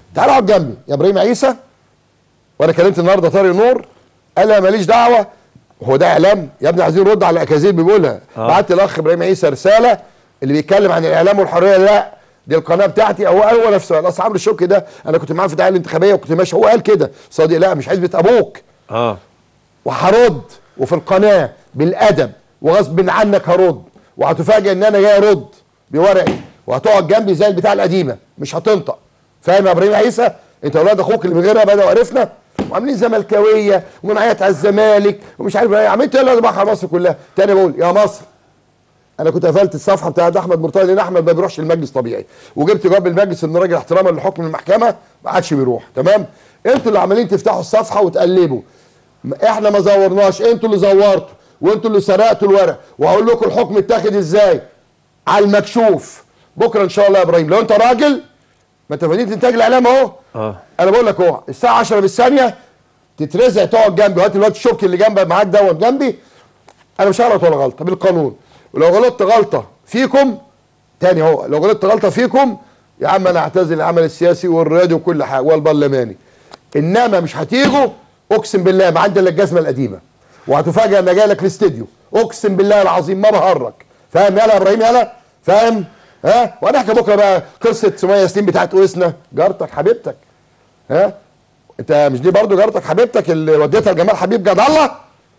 تعال اقعد جنبي يا ابراهيم عيسى وانا كلمت النهارده طارق نور قال لي أنا ماليش دعوه هو ده اعلام يا ابني عايزين نرد على الاكاذيب بيقولها آه. بعت الاخ ابراهيم عيسى رساله اللي بيتكلم عن الاعلام والحريه لا دي القناه بتاعتي هو قال هو نفسه الاصل عمرو الشوكي ده انا كنت معاه في الدعايه الانتخابيه وكنت ماشي هو قال كده صادق لا مش حزبه ابوك اه وهرد وفي القناه بالادب وغصب عنك هرد وهتفاجئ ان انا جاي ارد بورقي وهتقعد جنبي زي البتاع القديمه مش هتنطق فاهم يا ابراهيم عيسى انت اولاد اخوك اللي من غيرها بداوا عرفنا وعاملين زملكاويه ومنعيات على الزمالك ومش عارف ايه عملت ايه اللي على مصر كلها تاني بقول يا مصر انا كنت قفلت الصفحه بتاعت احمد مرتضى لان احمد ما بيروحش المجلس طبيعي وجبت جواب المجلس ان راجل احتراما لحكم المحكمه ما عادش بيروح تمام انتوا اللي عمالين تفتحوا الصفحه وتقلبوا احنا ما زورناش انتوا اللي زورتوا وانتوا اللي سرقتوا الورق وهقول لكم الحكم اتاخد ازاي على المكشوف بكره ان شاء الله يا ابراهيم لو انت راجل ما انت مدينه انتاج الاعلام اهو اه انا بقول لك اهو الساعه 10 بالثانيه تترزق تقعد جنبي وهات الواد الشبكي اللي جنبك معاك دوت جنبي انا مش هغلط ولا غلطه بالقانون ولو غلطت غلطه فيكم تاني اهو لو غلطت غلطه فيكم يا عم انا اعتزل العمل السياسي والرياضي وكل حاجه والبرلماني انما مش هتيجوا اقسم بالله ما عندي الا الجزمه القديمه وهتفاجئ ان جاي لك الاستديو اقسم بالله العظيم ما بهرج فاهم يلا يا ابراهيم يلا فاهم ها وهنحكي بكره بقى قصه سميه ياسين بتاعت اوسنا جارتك حبيبتك ها انت مش دي برضو جارتك حبيبتك اللي وديتها لجمال حبيب جد الله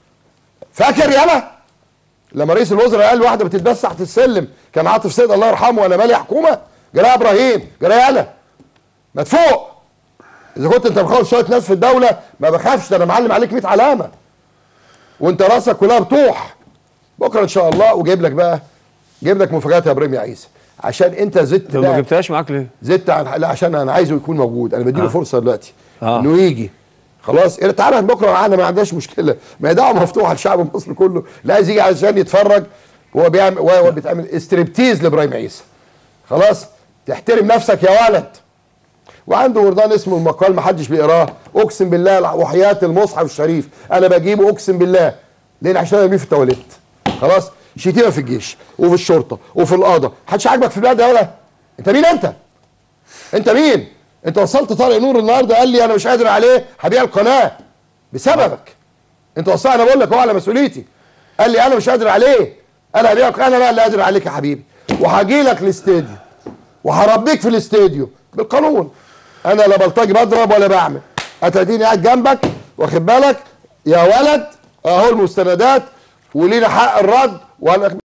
فاكر يلا لما رئيس الوزراء قال واحده بتتبس تحت السلم كان عاطف سيد الله يرحمه وانا مالي حكومه جرى يا ابراهيم جرى يلا ما تفوق اذا كنت انت مخوف شويه ناس في الدوله ما بخافش ده انا معلم عليك 100 علامه وانت راسك كلها بطوح بكره ان شاء الله وجايب لك بقى جايب لك مفاجات يا ابراهيم يا عيسى عشان انت زدت طب ما بقى جبتهاش معاك ليه؟ زدت عن لا عشان انا عايزه يكون موجود انا بديله آه. فرصه دلوقتي آه. انه يجي خلاص إيه، تعالى بكره معانا ما عندناش مشكله ما هي دعوه مفتوحه لشعب مصر كله لا عايز يجي عشان يتفرج وهو بيعمل وهو بيتعمل استريبتيز لابراهيم عيسى خلاص تحترم نفسك يا ولد وعنده وردان اسمه المقال ما حدش بيقراه اقسم بالله وحياه المصحف الشريف انا بجيبه اقسم بالله ليه عشان ارميه في التواليت خلاص شتيمه في الجيش وفي الشرطه وفي القضاء محدش عاجبك في البلد يا ولا انت مين انت انت مين انت وصلت طارق نور النهارده قال لي انا مش قادر عليه هبيع القناه بسببك انت وصلت انا بقول لك هو على مسؤوليتي قال لي انا مش قادر عليه انا هبيع القناه انا بقى اللي قادر عليك يا حبيبي وهاجي لك الاستديو وهربيك في الاستديو بالقانون انا لا بلطجي بضرب ولا بعمل هتديني قاعد جنبك واخد بالك يا ولد اهو المستندات ولينا حق الرد وانا